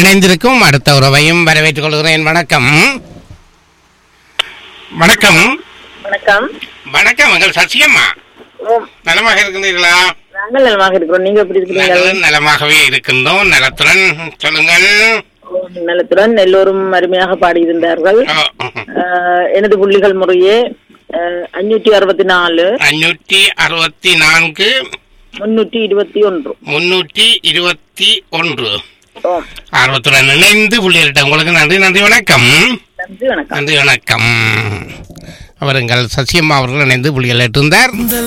இணைந்திருக்கும் அடுத்த உறவையும் வரவேற்றுக் கொள்கிறேன் வணக்கம் வணக்கம் வணக்கம் வணக்கம் எங்கள் சசியம்மா ஓம் நலமாக இருக்கின்றீர்களா நாங்கள் நலமாக இருக்கிறோம் நீங்க எப்படி இருக்கிறீங்க நாங்கள் நலமாகவே இருக்கின்றோம் நலத்துடன் சொல்லுங்கள் ஓம், நலத்துடன் எல்லோரும் அருமையாக பாடியிருந்தார்கள் ஓ, அஹ், எனது புள்ளிகள் முறையே அஞ்சூற்றி அறுபத்தி நாலு அஞ்சூற்றி அறுபத்தி நான்கு முன்னூற்றி இருபத்தி ஒன்று முன்னூற்றி இருபத்தி ஒன்று ஓம் ஆர்வத்துடன் இணைந்து புள்ளியிட்ட உங்களுக்கு நன்றி நன்றி வணக்கம் நன்றி வணக்கம் நன்றி வணக்கம் அவர் எங்கள் சசியம்மா அவர்கள் இணைந்து புள்ளிகள் இருந்தார்